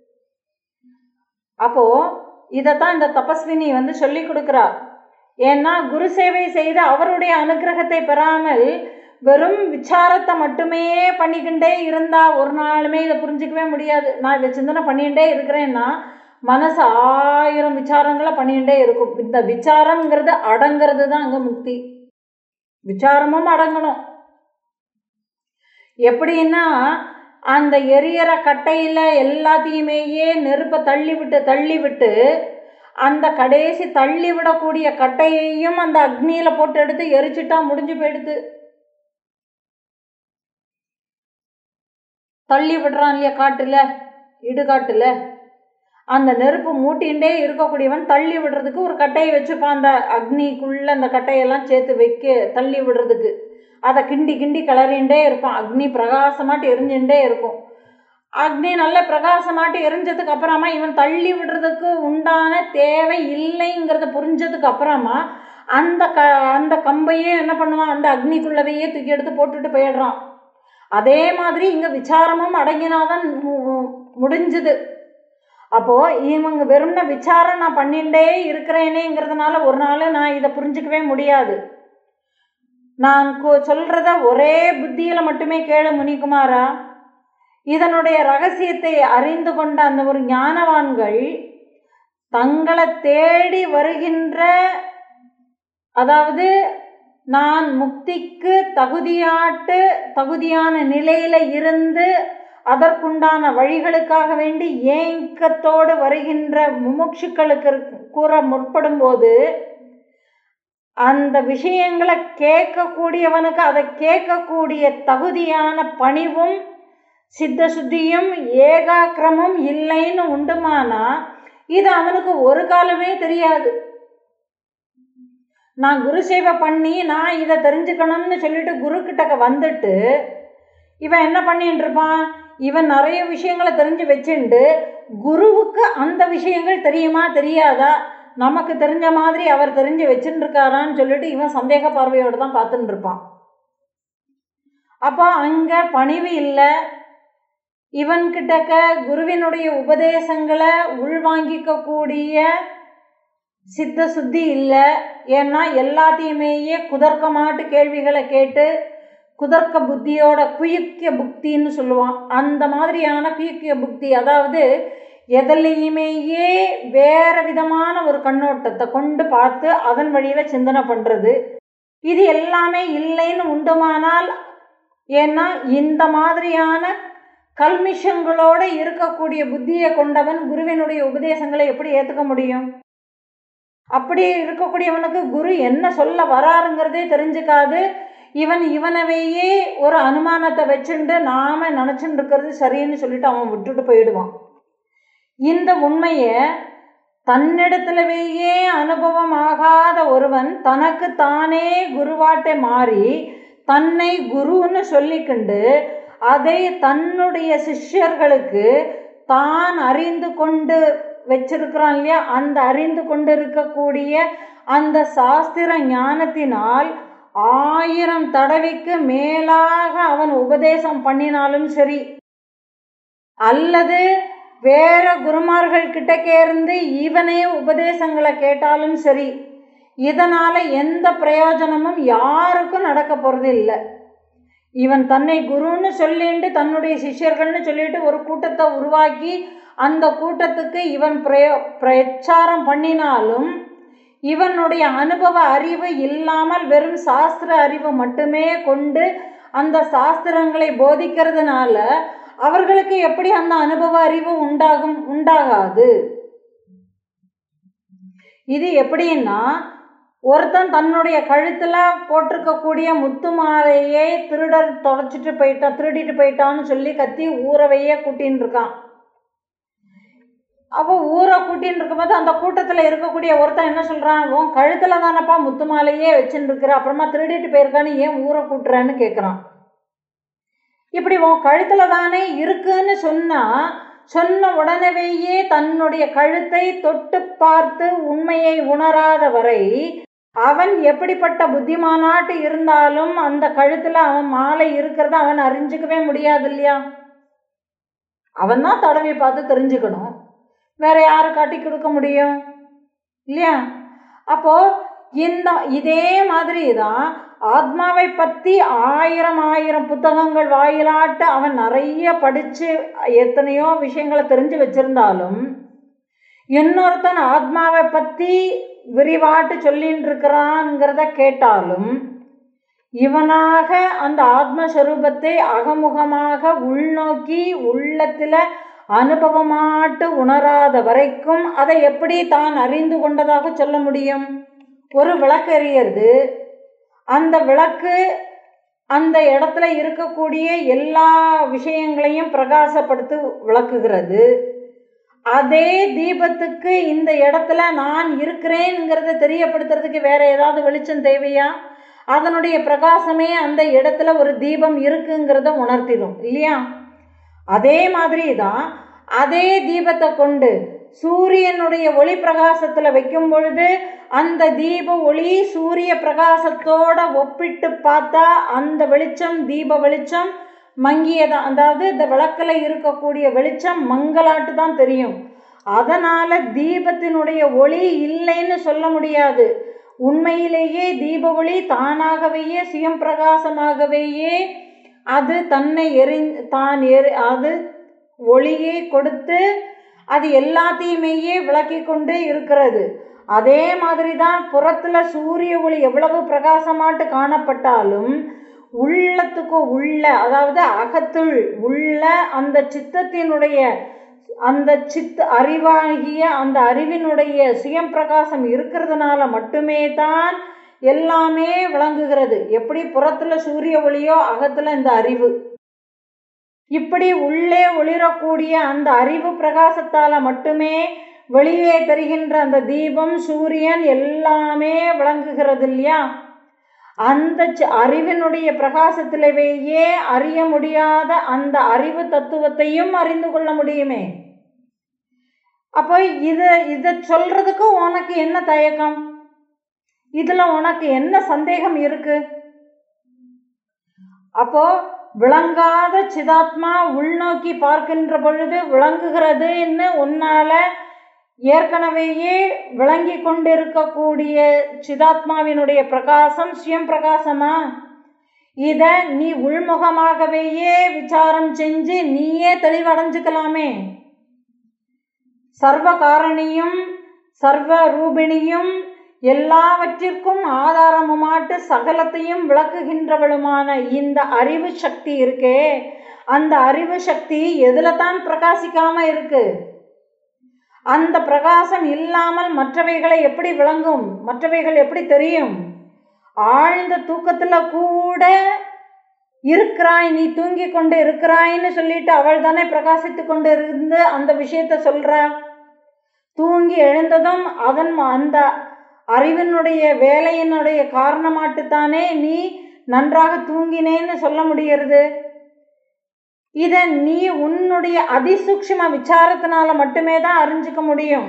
அப்போது இதைத்தான் இந்த தபஸ்வினி வந்து சொல்லி கொடுக்குறா ஏன்னா குரு சேவை செய்து அவருடைய அனுகிரகத்தை பெறாமல் வெறும் விசாரத்தை மட்டுமே பண்ணிக்கிண்டே இருந்தா ஒரு நாளுமே இதை புரிஞ்சிக்கவே முடியாது நான் இதை சிந்தனை பண்ணிகிட்டே இருக்கிறேன்னா மனசு ஆயிரம் விசாரங்களை பண்ணிகிட்டே இருக்கும் இந்த விசாரங்கிறது அடங்கிறது தான் அங்கே முக்தி விசாரமும் அடங்கணும் எப்படின்னா அந்த எரியற கட்டையில் எல்லாத்தையுமேயே நெருப்பை தள்ளி விட்டு தள்ளி விட்டு அந்த கடைசி தள்ளி விடக்கூடிய கட்டையையும் அந்த அக்னியில் போட்டு எடுத்து எரிச்சிட்டா முடிஞ்சு போயிடுது தள்ளி விடுறான் இல்லையா காட்டுல இடுகாட்டுல அந்த நெருப்பு மூட்டிகிட்டே இருக்கக்கூடியவன் தள்ளி விடுறதுக்கு ஒரு கட்டையை வச்சுப்பான் அந்த அக்னிக்குள்ள அந்த கட்டையெல்லாம் சேர்த்து வைக்க தள்ளி விடுறதுக்கு அதை கிண்டி கிண்டி கிளறிண்டே இருப்பான் அக்னி பிரகாசமாட்டு எரிஞ்சுட்டே இருக்கும் அக்னி நல்ல பிரகாசமாட்டு எரிஞ்சதுக்கு அப்புறமா இவன் தள்ளி விடுறதுக்கு உண்டான தேவை இல்லைங்கிறத புரிஞ்சதுக்கு அப்புறமா அந்த க அந்த கம்பையே என்ன பண்ணுவான் அந்த அக்னிக்குள்ளவையே தூக்கி எடுத்து போட்டுட்டு போயிடுறான் அதே மாதிரி இங்கே விசாரமும் அடங்கினாதான் மு- முடிஞ்சுது அப்போ இவங்க வெறும்ன விசாரம் நான் பண்ணிட்டே இருக்கிறேனேங்கிறதுனால ஒரு நாள் நான் இதை புரிஞ்சுக்கவே முடியாது நான் கு- சொல்றத ஒரே புத்தியில மட்டுமே கேளு முனிகுமாரா இதனுடைய ரகசியத்தை அறிந்து கொண்ட அந்த ஒரு ஞானவான்கள் தங்களை தேடி வருகின்ற அதாவது நான் முக்திக்கு தகுதியாட்டு தகுதியான நிலையில இருந்து அதற்குண்டான வழிகளுக்காக வேண்டி ஏக்கத்தோடு வருகின்ற முமுட்சுக்களுக்கு இருக்க- கூற முற்படும் போது அந்த விஷயங்களை கேட்கக்கூடியவனுக்கு அதை கேட்கக்கூடிய தகுதியான பணிவும் சித்த சுத்தியும் ஏகாக்கிரமும் இல்லைன்னு உண்டுமானா இது அவனுக்கு ஒரு காலமே தெரியாது நான் குரு சேவை பண்ணி நான் இதை தெரிஞ்சுக்கணும்னு சொல்லிட்டு குரு கிட்டக்க வந்துட்டு இவன் என்ன பண்ணிட்டு இருப்பான் இவன் நிறைய விஷயங்களை தெரிஞ்சு வச்சுண்டு குருவுக்கு அந்த விஷயங்கள் தெரியுமா தெரியாதா நமக்கு தெரிஞ்ச மாதிரி அவர் தெரிஞ்சு வச்சுட்டு இருக்காரான்னு சொல்லிட்டு இவன் சந்தேக பார்வையோடு தான் பார்த்துட்டு இருப்பான் அப்போ அங்கே பணிவு இல்லை இவன்கிட்டக்க குருவினுடைய உபதேசங்களை உள்வாங்கிக்கக்கூடிய சித்த சுத்தி இல்லை ஏன்னா எல்லாத்தையுமேயே குதர்க்கமாட்டு கேள்விகளை கேட்டு குதர்க்க புத்தியோட குயுக்கிய புக்தின்னு சொல்லுவான் அந்த மாதிரியான குயுக்கிய புக்தி அதாவது எதுலேயுமேயே வேற விதமான ஒரு கண்ணோட்டத்தை கொண்டு பார்த்து அதன் வழியில் சிந்தனை பண்ணுறது இது எல்லாமே இல்லைன்னு உண்டுமானால் ஏன்னா இந்த மாதிரியான கல்மிஷங்களோட இருக்கக்கூடிய புத்தியை கொண்டவன் குருவினுடைய உபதேசங்களை எப்படி ஏற்றுக்க முடியும் அப்படி இருக்கக்கூடியவனுக்கு குரு என்ன சொல்ல வராருங்கிறதே தெரிஞ்சுக்காது இவன் இவனவையே ஒரு அனுமானத்தை வச்சுண்டு நாம நினச்சிட்டு இருக்கிறது சரின்னு சொல்லிட்டு அவன் விட்டுட்டு போயிடுவான் இந்த உண்மையை தன்னிடத்திலவேயே அனுபவம் ஆகாத ஒருவன் தனக்கு தானே குருவாட்டை மாறி தன்னை குருன்னு சொல்லிக்கொண்டு அதை தன்னுடைய சிஷ்யர்களுக்கு தான் அறிந்து கொண்டு வச்சிருக்கிறான் இல்லையா அந்த அறிந்து கொண்டு இருக்கக்கூடிய அந்த சாஸ்திர ஞானத்தினால் ஆயிரம் தடவைக்கு மேலாக அவன் உபதேசம் பண்ணினாலும் சரி அல்லது வேற குருமார்கள் கிட்டக்கே இருந்து இவனே உபதேசங்களை கேட்டாலும் சரி இதனால எந்த பிரயோஜனமும் யாருக்கும் நடக்க போறது இல்லை இவன் தன்னை குருன்னு சொல்லிட்டு தன்னுடைய சிஷ்யர்கள்னு சொல்லிட்டு ஒரு கூட்டத்தை உருவாக்கி அந்த கூட்டத்துக்கு இவன் பிரயோ பிரச்சாரம் பண்ணினாலும் இவனுடைய அனுபவ அறிவு இல்லாமல் வெறும் சாஸ்திர அறிவு மட்டுமே கொண்டு அந்த சாஸ்திரங்களை போதிக்கிறதுனால அவர்களுக்கு எப்படி அந்த அனுபவ அறிவு உண்டாகும் உண்டாகாது இது எப்படின்னா ஒருத்தன் தன்னுடைய கழுத்தில் போட்டிருக்கக்கூடிய முத்து மாலையே திருடர் தொலைச்சிட்டு போயிட்டான் திருடிட்டு போயிட்டான்னு சொல்லி கத்தி ஊறவையே கூட்டின்னு இருக்கான் அப்போ ஊரை கூட்டின்னு இருக்கும்போது அந்த கூட்டத்தில் இருக்கக்கூடிய ஒருத்தன் என்ன சொல்கிறான் உன் கழுத்தில் தானப்பா முத்து மாலையே வச்சுன்னு இருக்கிற அப்புறமா திருடிட்டு போயிருக்கான்னு ஏன் ஊரை கூட்டுறேன்னு கேட்குறான் இப்படி உன் கழுத்தில் தானே இருக்குன்னு சொன்னால் சொன்ன உடனேயே தன்னுடைய கழுத்தை தொட்டு பார்த்து உண்மையை உணராத வரை அவன் எப்படிப்பட்ட புத்திமானாட்டு இருந்தாலும் அந்த கழுத்தில் அவன் மாலை இருக்கிறத அவன் அறிஞ்சிக்கவே முடியாது இல்லையா அவன் தான் தடவி பார்த்து தெரிஞ்சுக்கணும் வேற யாரு காட்டி கொடுக்க முடியும் இல்லையா அப்போ இந்த இதே மாதிரி தான் ஆத்மாவை பற்றி ஆயிரம் ஆயிரம் புத்தகங்கள் வாயிலாட்டு அவன் நிறைய படித்து எத்தனையோ விஷயங்களை தெரிஞ்சு வச்சிருந்தாலும் இன்னொருத்தன் ஆத்மாவை பற்றி விரிவாட்டு சொல்லின்னு இருக்கிறான்ங்கிறத கேட்டாலும் இவனாக அந்த ஆத்மஸ்வரூபத்தை அகமுகமாக உள்நோக்கி உள்ளத்தில் அனுபவமாட்டு உணராத வரைக்கும் அதை எப்படி தான் அறிந்து கொண்டதாக சொல்ல முடியும் ஒரு விளக்கு எரியறது அந்த விளக்கு அந்த இடத்துல இருக்கக்கூடிய எல்லா விஷயங்களையும் பிரகாசப்படுத்தி விளக்குகிறது அதே தீபத்துக்கு இந்த இடத்துல நான் இருக்கிறேனுங்கிறத தெரியப்படுத்துறதுக்கு வேற ஏதாவது வெளிச்சம் தேவையா அதனுடைய பிரகாசமே அந்த இடத்துல ஒரு தீபம் இருக்குங்கிறத உணர்த்திடும் இல்லையா அதே மாதிரி தான் அதே தீபத்தை கொண்டு சூரியனுடைய ஒளி பிரகாசத்துல வைக்கும் பொழுது அந்த தீப ஒளி சூரிய பிரகாசத்தோட ஒப்பிட்டு பார்த்தா அந்த வெளிச்சம் தீப வெளிச்சம் மங்கியதான் அதாவது இந்த விளக்கில் இருக்கக்கூடிய வெளிச்சம் மங்கலாட்டு தான் தெரியும் அதனால தீபத்தினுடைய ஒளி இல்லைன்னு சொல்ல முடியாது உண்மையிலேயே தீப ஒளி தானாகவேயே சுயம் பிரகாசமாகவேயே அது தன்னை எரி தான் எரி அது ஒளியை கொடுத்து அது எல்லாத்தையுமேயே விளக்கி கொண்டு இருக்கிறது அதே மாதிரி தான் புறத்தில் சூரிய ஒளி எவ்வளவு பிரகாசமாட்டு காணப்பட்டாலும் உள்ளத்துக்கு உள்ள அதாவது அகத்துள் உள்ள அந்த சித்தத்தினுடைய அந்த சித் அறிவாகிய அந்த அறிவினுடைய சுயம் பிரகாசம் இருக்கிறதுனால மட்டுமே தான் எல்லாமே விளங்குகிறது எப்படி புறத்துல சூரிய ஒளியோ அகத்துல இந்த அறிவு இப்படி உள்ளே ஒளிரக்கூடிய அந்த அறிவு பிரகாசத்தால மட்டுமே வெளியே தெரிகின்ற அந்த தீபம் சூரியன் எல்லாமே விளங்குகிறது இல்லையா அந்த அறிவினுடைய பிரகாசத்திலேயே அறிய முடியாத அந்த அறிவு தத்துவத்தையும் அறிந்து கொள்ள முடியுமே அப்போ இது இதை சொல்றதுக்கு உனக்கு என்ன தயக்கம் இதுல உனக்கு என்ன சந்தேகம் இருக்கு அப்போ விளங்காத சிதாத்மா உள்நோக்கி பார்க்கின்ற பொழுது விளங்குகிறதுன்னு உன்னால ஏற்கனவேயே விளங்கி கொண்டிருக்கக்கூடிய சிதாத்மாவினுடைய பிரகாசம் சுயம் பிரகாசமா இத நீ உள்முகமாகவேயே விசாரம் செஞ்சு நீயே தெளிவடைஞ்சுக்கலாமே சர்வ காரணியும் சர்வ ரூபிணியும் எல்லாவற்றிற்கும் ஆதாரமுமாட்டு சகலத்தையும் விளக்குகின்றவளுமான இந்த அறிவு சக்தி இருக்கே அந்த அறிவு சக்தி எதுல தான் பிரகாசிக்காம இருக்கு அந்த பிரகாசம் இல்லாமல் மற்றவைகளை எப்படி விளங்கும் மற்றவைகள் எப்படி தெரியும் ஆழ்ந்த தூக்கத்துல கூட இருக்கிறாய் நீ தூங்கி கொண்டு இருக்கிறாய்ன்னு சொல்லிட்டு அவள் தானே பிரகாசித்து கொண்டு இருந்து அந்த விஷயத்த சொல்றா தூங்கி எழுந்ததும் அதன் அந்த அறிவினுடைய வேலையினுடைய காரணமாட்டுத்தானே நீ நன்றாக தூங்கினேன்னு சொல்ல முடிகிறது இத நீ உன்னுடைய அதிசூக்ஷ்ம விசாரத்தினால மட்டுமே தான் அறிஞ்சுக்க முடியும்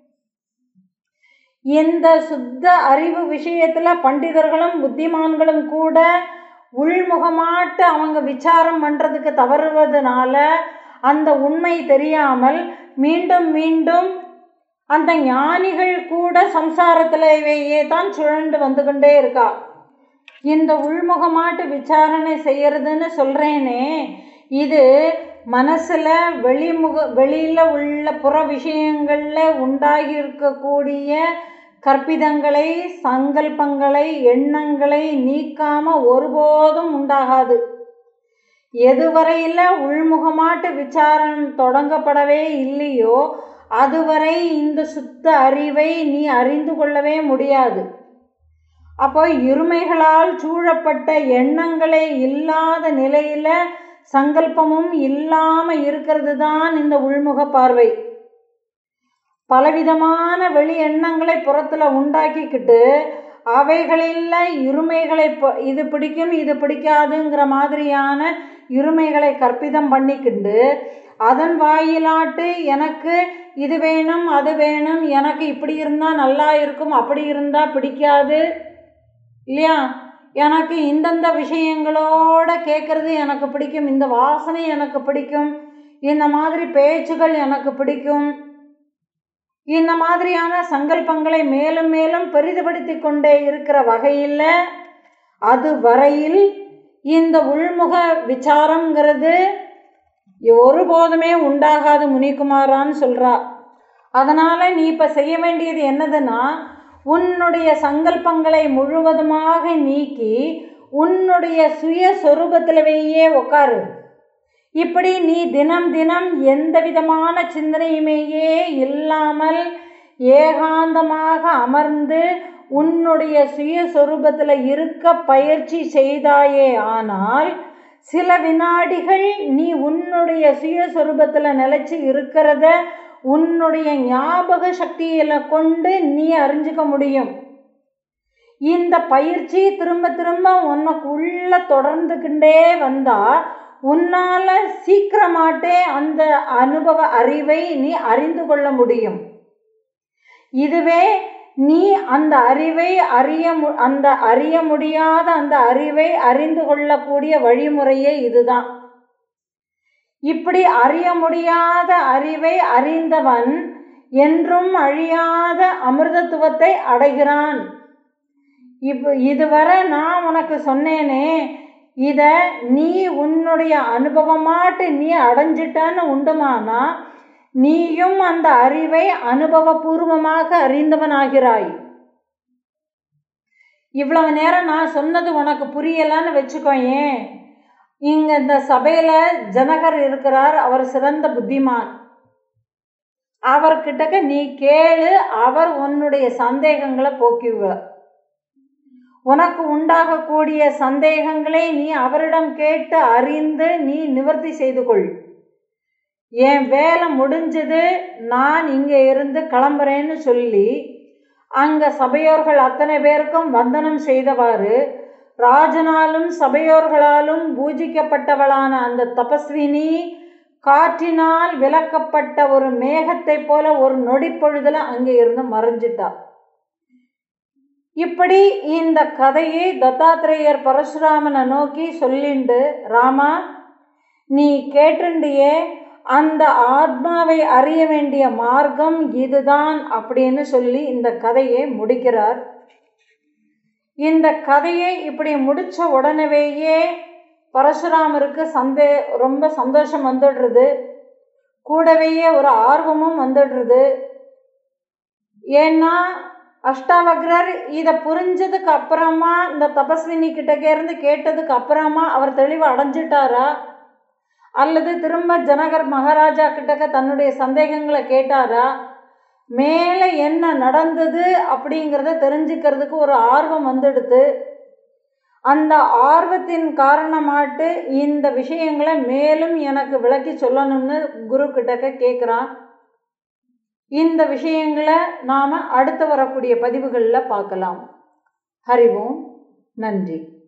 இந்த சுத்த அறிவு விஷயத்துல பண்டிதர்களும் புத்திமான்களும் கூட உள்முகமாட்டு அவங்க விசாரம் பண்றதுக்கு தவறுவதனால அந்த உண்மை தெரியாமல் மீண்டும் மீண்டும் அந்த ஞானிகள் கூட சம்சாரத்திலேயே தான் சுழண்டு வந்து கொண்டே இருக்கா இந்த உள்முகமாட்டு விசாரணை செய்யறதுன்னு சொல்றேனே இது மனசுல வெளிமுக வெளியில உள்ள புற விஷயங்கள்ல உண்டாகி இருக்கக்கூடிய கற்பிதங்களை சங்கல்பங்களை எண்ணங்களை நீக்காம ஒருபோதும் உண்டாகாது எதுவரையில உள்முகமாட்டு விசாரணை தொடங்கப்படவே இல்லையோ அதுவரை இந்த சுத்த அறிவை நீ அறிந்து கொள்ளவே முடியாது அப்போ இருமைகளால் சூழப்பட்ட எண்ணங்களே இல்லாத நிலையில சங்கல்பமும் இல்லாம இருக்கிறது தான் இந்த உள்முக பார்வை பலவிதமான வெளி எண்ணங்களை புறத்துல உண்டாக்கிக்கிட்டு அவைகளில் இருமைகளை இது பிடிக்கும் இது பிடிக்காதுங்கிற மாதிரியான இருமைகளை கற்பிதம் பண்ணிக்கிண்டு அதன் வாயிலாட்டு எனக்கு இது வேணும் அது வேணும் எனக்கு இப்படி இருந்தால் நல்லா இருக்கும் அப்படி இருந்தால் பிடிக்காது இல்லையா எனக்கு இந்தந்த விஷயங்களோட கேட்குறது எனக்கு பிடிக்கும் இந்த வாசனை எனக்கு பிடிக்கும் இந்த மாதிரி பேச்சுகள் எனக்கு பிடிக்கும் இந்த மாதிரியான சங்கல்பங்களை மேலும் மேலும் பெரிதுபடுத்தி கொண்டே இருக்கிற வகையில் அது வரையில் இந்த உள்முக விசாரங்கிறது ஒருபோதுமே உண்டாகாது முனிகுமாரான்னு சொல்கிறா அதனால் நீ இப்போ செய்ய வேண்டியது என்னதுன்னா உன்னுடைய சங்கல்பங்களை முழுவதுமாக நீக்கி உன்னுடைய சுய சொரூபத்திலவேயே உட்காரு இப்படி நீ தினம் தினம் எந்த விதமான சிந்தனையுமேயே இல்லாமல் ஏகாந்தமாக அமர்ந்து உன்னுடைய சுய சொரூபத்தில் இருக்க பயிற்சி செய்தாயே ஆனால் சில வினாடிகள் நீ உன்னுடைய சுய சொரூபத்தில் நிலச்சி இருக்கிறத உன்னுடைய ஞாபக சக்தியில கொண்டு நீ அறிஞ்சுக்க முடியும் இந்த பயிற்சி திரும்ப திரும்ப உனக்கு உள்ள தொடர்ந்துக்கிண்டே வந்தா உன்னால சீக்கிரமாட்டே அந்த அனுபவ அறிவை நீ அறிந்து கொள்ள முடியும் இதுவே நீ அந்த அறிவை அறிய மு அந்த அறிய முடியாத அந்த அறிவை அறிந்து கொள்ளக்கூடிய வழிமுறையே இதுதான் இப்படி அறிய முடியாத அறிவை அறிந்தவன் என்றும் அழியாத அமிர்தத்துவத்தை அடைகிறான் இப் இதுவரை நான் உனக்கு சொன்னேனே இத நீ உன்னுடைய அனுபவமாட்டு நீ அடைஞ்சிட்டன்னு உண்டுமானா நீயும் அந்த அறிவை அனுபவபூர்வமாக அறிந்தவனாகிறாய் இவ்வளவு நேரம் நான் சொன்னது உனக்கு புரியலன்னு வச்சுக்கோயேன் இங்க இந்த சபையில ஜனகர் இருக்கிறார் அவர் சிறந்த புத்திமான் அவர்கிட்டக்க நீ கேளு அவர் உன்னுடைய சந்தேகங்களை போக்கிடுவார் உனக்கு உண்டாகக்கூடிய சந்தேகங்களை நீ அவரிடம் கேட்டு அறிந்து நீ நிவர்த்தி செய்து கொள் என் வேலை முடிஞ்சது நான் இங்கே இருந்து கிளம்புறேன்னு சொல்லி அங்கே சபையோர்கள் அத்தனை பேருக்கும் வந்தனம் செய்தவாறு ராஜனாலும் சபையோர்களாலும் பூஜிக்கப்பட்டவளான அந்த தபஸ்வினி காற்றினால் விலக்கப்பட்ட ஒரு மேகத்தை போல ஒரு நொடி பொழுதுல அங்கே இருந்து மறைஞ்சிட்டா இப்படி இந்த கதையை தத்தாத்திரேயர் பரசுராமனை நோக்கி சொல்லிண்டு ராமா நீ கேட்டுண்டியே அந்த ஆத்மாவை அறிய வேண்டிய மார்க்கம் இதுதான் அப்படின்னு சொல்லி இந்த கதையை முடிக்கிறார் இந்த கதையை இப்படி முடிச்ச உடனேயே பரசுராமருக்கு சந்தே ரொம்ப சந்தோஷம் வந்துடுறது கூடவேயே ஒரு ஆர்வமும் வந்துடுறது ஏன்னா அஷ்டாவக்ரர் இதை புரிஞ்சதுக்கு அப்புறமா இந்த தபஸ்வினி கிட்டக்கே இருந்து கேட்டதுக்கு அப்புறமா அவர் தெளிவு அடைஞ்சிட்டாரா அல்லது திரும்ப ஜனகர் மகாராஜா கிட்டக்க தன்னுடைய சந்தேகங்களை கேட்டாரா மேலே என்ன நடந்தது அப்படிங்கிறத தெரிஞ்சுக்கிறதுக்கு ஒரு ஆர்வம் வந்துடுது அந்த ஆர்வத்தின் காரணமாட்டு இந்த விஷயங்களை மேலும் எனக்கு விளக்கி சொல்லணும்னு குரு கிட்டக்க கேட்குறான் இந்த விஷயங்களை நாம் அடுத்து வரக்கூடிய பதிவுகளில் பார்க்கலாம் ஹரிவோம் நன்றி